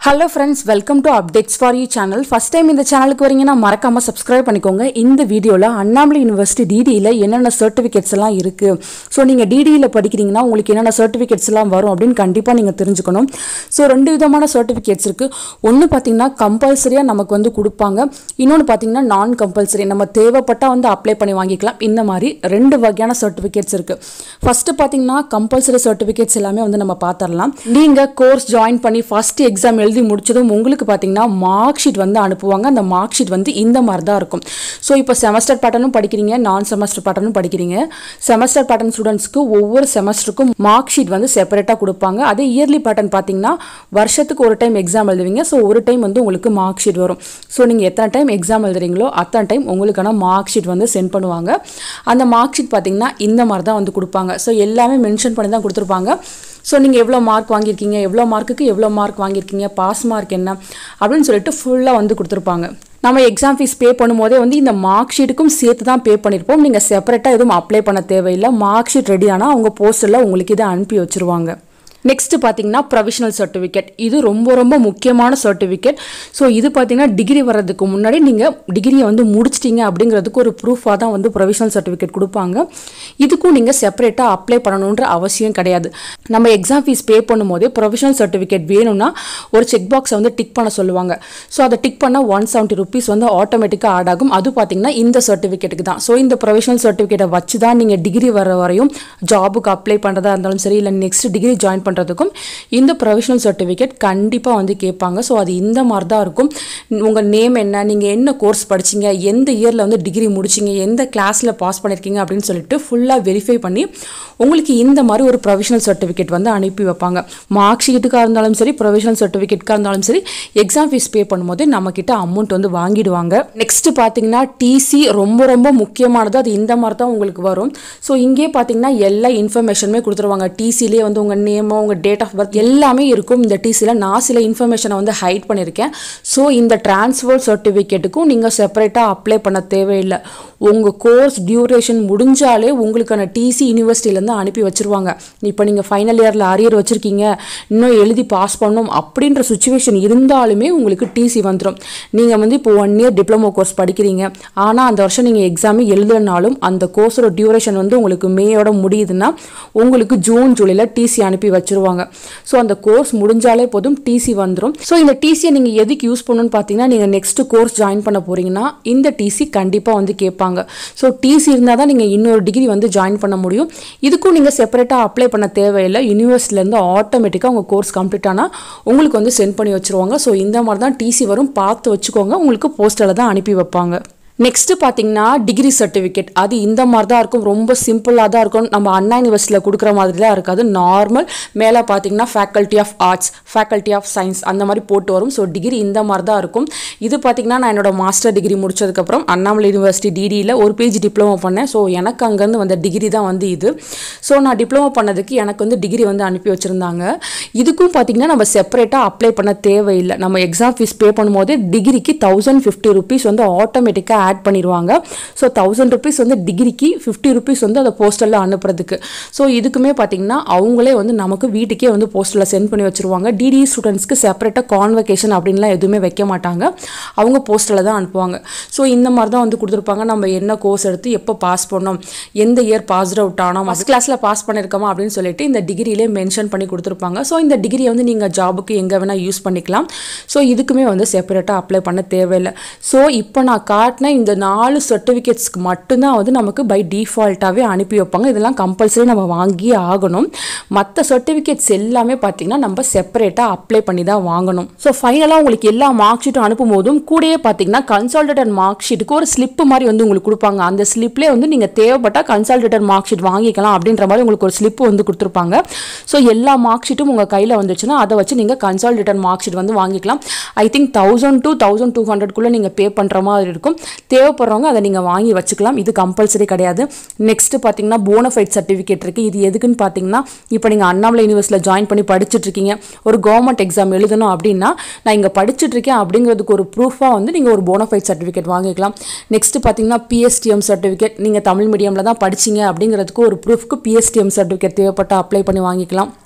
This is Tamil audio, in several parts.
hello friends welcome to updates for you channel first time இந்த சேனலுக்கு வரீங்கன்னா மறக்காமல் சப்ஸ்கிரைப் பண்ணிக்கோங்க இந்த வீடியோவில் அண்ணாமலை யூனிவர்சிட்டி டிடியில் என்னென்ன சர்டிஃபிகேட்ஸ் எல்லாம் இருக்குது ஸோ நீங்கள் டிடியில் படிக்கிறீங்கன்னா உங்களுக்கு என்னென்ன சர்டிஃபிகேட்ஸ் எல்லாம் வரும் அப்படின்னு கண்டிப்பாக நீங்கள் தெரிஞ்சுக்கணும் ஸோ ரெண்டு விதமான சர்டிஃபிகேட்ஸ் இருக்குது ஒன்று பார்த்தீங்கன்னா கம்பல்சரியாக நமக்கு வந்து கொடுப்பாங்க இன்னொன்று பார்த்தீங்கன்னா நான் கம்பல்சரி நம்ம தேவைப்பட்டால் வந்து அப்ளை பண்ணி வாங்கிக்கலாம் இந்த மாதிரி ரெண்டு வகையான சர்டிஃபிகேட்ஸ் இருக்குது ஃபஸ்ட்டு பார்த்தீங்கன்னா கம்பல்சரி சர்டிஃபிகேட்ஸ் எல்லாமே வந்து நம்ம பார்த்துடலாம் நீங்கள் கோர்ஸ் ஜாயின் பண்ணி ஃபஸ்ட் எக்ஸாம் எழுதி முடிச்சதும் உங்களுக்கு பார்த்தீங்கன்னா மார்க் ஷீட் வந்து அனுப்புவாங்க அந்த மார்க் ஷீட் வந்து இந்த மாதிரி தான் இருக்கும் ஸோ இப்போ செமஸ்டர் பேட்டர்னும் படிக்கிறீங்க நான் செமஸ்டர் பேட்டர்னும் படிக்கிறீங்க செமஸ்டர் பேட்டர்ன் ஸ்டூடெண்ட்ஸ்க்கு ஒவ்வொரு செமஸ்டருக்கும் மார்க் ஷீட் வந்து செப்பரேட்டாக கொடுப்பாங்க அதே இயர்லி பேட்டர்ன் பார்த்தீங்கன்னா வருஷத்துக்கு ஒரு டைம் எக்ஸாம் எழுதுவீங்க ஸோ ஒரு டைம் வந்து உங்களுக்கு மார்க் ஷீட் வரும் ஸோ நீங்கள் எத்தனை டைம் எக்ஸாம் எழுதுறீங்களோ அத்தனை டைம் உங்களுக்கான மார்க் ஷீட் வந்து சென்ட் பண்ணுவாங்க அந்த மார்க் ஷீட் பார்த்தீங்கன்னா இந்த மாதிரி தான் வந்து கொடுப்பாங்க ஸோ எல்லாமே மென்ஷன் பண்ணி தான் கொடுத்துருப்பாங்க ஸோ நீங்கள் எவ்வளோ மார்க் வாங்கியிருக்கீங்க எவ்வளோ மார்க்குக்கு எவ்வளோ மார்க் வாங்கியிருக்கீங்க பாஸ் மார்க் என்ன அப்படின்னு சொல்லிட்டு ஃபுல்லாக வந்து கொடுத்துருப்பாங்க நம்ம எக்ஸாம் ஃபீஸ் பே பண்ணும்போதே வந்து இந்த மார்க் ஷீட்டுக்கும் சேர்த்து தான் பே பண்ணியிருப்போம் நீங்கள் செப்பரேட்டாக எதுவும் அப்ளை பண்ண தேவையில்லை மார்க் ஷீட் ரெடி ஆனால் அவங்க போஸ்டரில் உங்களுக்கு இதை அனுப்பி வச்சுருவாங்க நெக்ஸ்ட் பார்த்தீங்கன்னா ப்ரொவிஷனல் சர்டிஃபிகேட் இது ரொம்ப ரொம்ப முக்கியமான சர்டிஃபிகேட் ஸோ இது பார்த்தீங்கன்னா டிகிரி வர்றதுக்கு முன்னாடி நீங்கள் டிகிரியை வந்து முடிச்சிட்டீங்க அப்படிங்கிறதுக்கு ஒரு ப்ரூஃபாக தான் வந்து ப்ரொவிஷனல் சர்டிஃபிகேட் கொடுப்பாங்க இதுக்கும் நீங்கள் செப்பரேட்டாக அப்ளை பண்ணணுன்ற அவசியம் கிடையாது நம்ம எக்ஸாம் ஃபீஸ் பே பண்ணும்போதே ப்ரொவிஷனல் சர்டிஃபிகேட் வேணும்னா ஒரு செக் பாக்ஸை வந்து டிக் பண்ண சொல்லுவாங்க ஸோ அதை டிக் பண்ணால் ஒன் செவன்ட்டி ருபீஸ் வந்து ஆட்டோமேட்டிக்காக ஆட் ஆகும் அது பார்த்தீங்கன்னா இந்த சர்டிஃபிகேட்டுக்கு தான் ஸோ இந்த ப்ரொவிஷனல் சர்டிஃபிகேட்டை வச்சு தான் நீங்கள் டிகிரி வர வரையும் ஜாபுக்கு அப்ளை பண்ணுறதா இருந்தாலும் சரி இல்லை நெக்ஸ்ட் டிகிரி ஜாயின் பண்ணுறதுக்கும் இந்த ப்ரொவிஷனல் சர்டிஃபிகேட் கண்டிப்பாக வந்து கேட்பாங்க ஸோ அது இந்த மாதிரி தான் இருக்கும் உங்கள் நேம் என்ன நீங்கள் என்ன கோர்ஸ் படிச்சீங்க எந்த இயரில் வந்து டிகிரி முடிச்சிங்க எந்த கிளாஸில் பாஸ் பண்ணியிருக்கீங்க அப்படின்னு சொல்லிட்டு ஃபுல்லாக வெரிஃபை பண்ணி உங்களுக்கு இந்த மாதிரி ஒரு ப்ரொவிஷனல் சர்டிஃபிகேட் வந்து அனுப்பி வைப்பாங்க மார்க் ஷீட்டுக்காக இருந்தாலும் சரி ப்ரொவிஷனல் சர்டிஃபிகேட்காக இருந்தாலும் சரி எக்ஸாம் ஃபீஸ் பே பண்ணும்போது நம்மக்கிட்ட அமௌண்ட் வந்து வாங்கிடுவாங்க நெக்ஸ்ட் பார்த்தீங்கன்னா டிசி ரொம்ப ரொம்ப முக்கியமானது அது இந்த மாதிரி தான் உங்களுக்கு வரும் ஸோ இங்கே பார்த்தீங்கன்னா எல்லா இன்ஃபர்மேஷனுமே கொடுத்துருவாங்க டிசிலே வந்து உங்கள் நேமோ உங்கள் டேட் ஆஃப் பர்த் எல்லாமே இருக்கும் இந்த டிசியில் நான் சில இன்ஃபர்மேஷனை வந்து ஹைட் பண்ணியிருக்கேன் ஸோ இந்த ட்ரான்ஸ்ஃபர் சர்டிஃபிகேட்டுக்கும் நீங்கள் செப்பரேட்டாக அப்ளை பண்ண தேவையில்லை உங்கள் கோர்ஸ் டியூரேஷன் முடிஞ்சாலே உங்களுக்கான டிசி யூனிவர்சிட்டியிலேருந்து அனுப்பி வச்சுருவாங்க இப்போ நீங்கள் ஃபைனல் இயரில் அரியர் வச்சுருக்கீங்க இன்னும் எழுதி பாஸ் பண்ணணும் அப்படின்ற சுச்சுவேஷன் இருந்தாலுமே உங்களுக்கு டிசி வந்துடும் நீங்கள் வந்து இப்போ ஒன் இயர் டிப்ளமோ கோர்ஸ் படிக்கிறீங்க ஆனால் அந்த வருஷம் நீங்கள் எக்ஸாமே எழுதுனாலும் அந்த கோர்ஸோட டியூரேஷன் வந்து உங்களுக்கு மேயோட முடியுதுன்னா உங்களுக்கு ஜூன் ஜூலையில் டிசி அனுப்பி வச்சுருவாங்க ஸோ அந்த கோர்ஸ் முடிஞ்சாலே போதும் டிசி வந்துடும் ஸோ இந்த டிசியை நீங்கள் எதுக்கு யூஸ் பண்ணணும்னு பார்த்தீங்கன்னா நீங்கள் நெக்ஸ்ட் கோர்ஸ் ஜாயின் பண்ண போகிறீங்கன்னா இந்த டிசி கண்டிப்பாக வந்து கேட்பாங்க ஸோ டிசி இருந்தால் தான் நீங்கள் இன்னொரு டிகிரி வந்து ஜாயின் பண்ண முடியும் இதுக்கும் நீங்கள் செப்பரேட்டாக அப்ளை பண்ண தேவையில்லை யூனிவர்சிட்டிலேருந்து ஆட்டோமேட்டிக்காக உங்கள் கோர்ஸ் கம்ப்ளீட் ஆனால் உங்களுக்கு வந்து சென்ட் பண்ணி வச்சுருவாங்க ஸோ இந்த மாதிரி தான் டிசி வரும் பார்த்து வச்சுக்கோங்க உங்களுக்கு போஸ்டரில் தான் அனுப்பி வைப்பாங்க நெக்ஸ்ட் பார்த்தீங்கன்னா டிகிரி சர்டிஃபிகேட் அது இந்த மாதிரி தான் இருக்கும் ரொம்ப சிம்பிளாக தான் இருக்கும் நம்ம அண்ணா யூனிவர்சிட்டியில் கொடுக்குற மாதிரிலாம் இருக்காது நார்மல் மேலே பார்த்தீங்கன்னா faculty of arts faculty of science அந்த மாதிரி போட்டு வரும் ஸோ டிகிரி இந்த மாதிரி தான் இருக்கும் இது பார்த்தீங்கன்னா நான் என்னோட மாஸ்டர் டிகிரி முடிச்சதுக்கப்புறம் அண்ணாமலை யூனிவர்சிட்டி டிடியில் ஒரு பேஜ் டிப்ளமோ பண்ணேன் ஸோ எனக்கு அங்கேருந்து வந்த டிகிரி தான் வந்து இது ஸோ நான் டிப்ளமோ பண்ணதுக்கு எனக்கு வந்து டிகிரி வந்து அனுப்பி வச்சுருந்தாங்க இதுக்கும் பார்த்தீங்கன்னா நம்ம செப்பரேட்டாக அப்ளை பண்ண தேவையில்லை நம்ம எக்ஸாம் ஃபீஸ் பே பண்ணும்போது டிகிரிக்கு தௌசண்ட் ஃபிஃப்டி ருபீஸ் வந்து ஆட்டோமேட்டிக்காக ஆட் பண்ணிடுவாங்க ஸோ தௌசண்ட் ருபீஸ் வந்து டிகிரிக்கு ஃபிஃப்டி ருபீஸ் வந்து அதை போஸ்டலில் அனுப்புறதுக்கு ஸோ இதுக்குமே பார்த்தீங்கன்னா அவங்களே வந்து நமக்கு வீட்டுக்கே வந்து போஸ்டலில் சென்ட் பண்ணி வச்சுருவாங்க டிடி ஸ்டூடெண்ட்ஸ்க்கு செப்பரேட்டாக கான்வெகேஷன் அப்படின்லாம் எதுவுமே வைக்க மாட்டாங்க அவங்க போஸ்டலில் தான் அனுப்புவாங்க ஸோ இந்த மாதிரி தான் வந்து கொடுத்துருப்பாங்க நம்ம என்ன கோர்ஸ் எடுத்து எப்போ பாஸ் பண்ணோம் எந்த இயர் பாஸ் அவுட் ஆனோம் ஃபஸ்ட் கிளாஸில் பாஸ் பண்ணியிருக்கோமா அப்படின்னு சொல்லிட்டு இந்த டிகிரியிலே மென்ஷன் பண்ணி கொடுத்துருப்பாங்க ஸோ இந்த டிகிரியை வந்து நீங்கள் ஜாபுக்கு எங்கே வேணால் யூஸ் பண்ணிக்கலாம் ஸோ இதுக்குமே வந்து செப்பரேட்டாக அப்ளை பண்ண தேவையில்லை ஸோ இப்போ நான் காட்டின இந்த நாலு சர்டிஃபிகேட்ஸ்க்கு மட்டும்தான் வந்து நமக்கு பை டிஃபால்ட்டாகவே அனுப்பி வைப்பாங்க இதெல்லாம் கம்பல்சரி நம்ம வாங்கியே ஆகணும் மற்ற சர்டிஃபிகேட்ஸ் எல்லாமே பார்த்தீங்கன்னா நம்ம செப்பரேட்டாக அப்ளை பண்ணி தான் வாங்கணும் ஸோ ஃபைனலாக உங்களுக்கு எல்லா மார்க் ஷீட்டும் அனுப்பும் போதும் கூடயே பார்த்தீங்கன்னா கன்சால்டேட்டட் மார்க் ஷீட்டுக்கு ஒரு ஸ்லிப்பு மாதிரி வந்து உங்களுக்கு கொடுப்பாங்க அந்த ஸ்லிப்லேயே வந்து நீங்கள் தேவைப்பட்டால் கன்சால்டேட்டட் மார்க் ஷீட் வாங்கிக்கலாம் அப்படின்ற மாதிரி உங்களுக்கு ஒரு ஸ்லிப் வந்து கொடுத்துருப்பாங்க ஸோ எல்லா மார்க் ஷீட்டும் உங்கள் கையில் வந்துச்சுன்னா அதை வச்சு நீங்கள் கன்சால்டேட்டட் மார்க் ஷீட் வந்து வாங்கிக்கலாம் I think thousand two thousand two ஹண்ட்ரட்குள்ளே நீங்கள் பே பண்ணுற மாதிரி இருக்கும் தேவைப்படுறவங்க அதை நீங்கள் வாங்கி வச்சுக்கலாம் இது கம்பல்சரி கிடையாது நெக்ஸ்ட்டு பார்த்தீங்கன்னா போனஃபைட் சர்டிஃபிகேட் இருக்குது இது எதுக்குன்னு பார்த்தீங்கன்னா இப்போ நீங்கள் அண்ணாமலை யூனிவர்சிட்டியில் ஜாயின் பண்ணி படிச்சுட்டு இருக்கீங்க ஒரு கவர்மெண்ட் எக்ஸாம் எழுதணும் அப்படின்னா நான் இங்கே படிச்சுட்டு இருக்கேன் அப்படிங்கிறதுக்கு ஒரு ப்ரூஃபாக வந்து நீங்கள் ஒரு போனஃபைட் சர்டிஃபிகேட் வாங்கிக்கலாம் நெக்ஸ்ட்டு பார்த்தீங்கன்னா பிஎஸ்டிஎம் சர்டிஃபிகேட் நீங்கள் தமிழ் மீடியமில் தான் படிச்சீங்க அப்படிங்கிறதுக்கு ஒரு ப்ரூஃப்க்கு பிஎஸ்டிஎம் சர்டிஃபிகேட் தேவைப்பட்ட அப்ளை பண்ணி வாங்கிக்கலாம்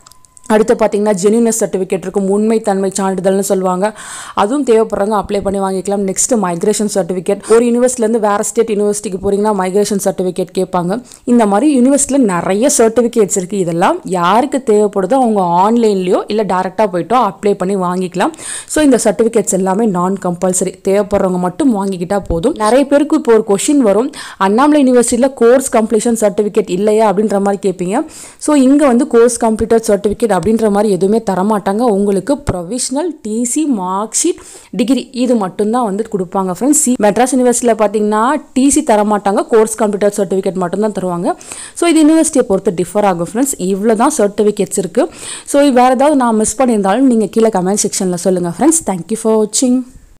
அடுத்து பார்த்தீங்கன்னா ஜெனினஸ் சர்டிஃபிகேட் இருக்கும் உண்மைத்தன்மை சான்றிதழ்னு சொல்லுவாங்க அதுவும் தேவைப்படுறவங்க அப்ளை பண்ணி வாங்கிக்கலாம் நெக்ஸ்ட் மைக்ரேஷன் சர்டிஃபிகேட் ஒரு யூனிவர்சிட்டிலேருந்து வேறு ஸ்டேட் யூனிவர்சிட்டிக்கு போகிறீங்கன்னா மைக்ரேஷன் சர்டிஃபிகேட் கேட்பாங்க இந்த மாதிரி யூனிவர்சிட்டியில் நிறைய சர்டிஃபிகேட்ஸ் இருக்குது இதெல்லாம் யாருக்கு தேவைப்படுதோ அவங்க ஆன்லைன்லேயோ இல்லை டேரெக்டாக போயிட்டோ அப்ளை பண்ணி வாங்கிக்கலாம் ஸோ இந்த சர்டிஃபிகேட்ஸ் எல்லாமே நான் கம்பல்சரி தேவைப்படுறவங்க மட்டும் வாங்கிக்கிட்டால் போதும் நிறைய பேருக்கு இப்போ ஒரு கொஷின் வரும் அண்ணாமலை யூனிவர்சிட்டியில் கோர்ஸ் கம்ப்ளீஷன் சர்டிஃபிகேட் இல்லையா அப்படின்ற மாதிரி கேட்பீங்க ஸோ இங்கே வந்து கோர்ஸ் கம்ப்ளீட்டட் சர்டிஃபிகேட் அப்படின்ற மாதிரி எதுவுமே தரமாட்டாங்க உங்களுக்கு provisional TC mark sheet degree இது மட்டும்தான் வந்து கொடுப்பாங்க ஃப்ரெண்ட்ஸ் சி மெட்ராஸ் யூனிவர்சிட்டியில் பார்த்தீங்கன்னா டிசி தரமாட்டாங்க கோர்ஸ் கம்ப்ளீட்டட் சர்டிஃபிகேட் மட்டும்தான் தருவாங்க ஸோ இது யூனிவர்சிட்டியை பொறுத்து டிஃபர் ஆகும் ஃப்ரெண்ட்ஸ் இவ்வளோ தான் சர்டிஃபிகேட்ஸ் இருக்குது ஸோ வேறு ஏதாவது நான் மிஸ் பண்ணியிருந்தாலும் நீங்கள் கீழே கமெண்ட் செக்ஷனில் சொல்லுங்கள் ஃப்ரெண்ட்ஸ் தேங்க்யூ ஃபார் வாட்சிங்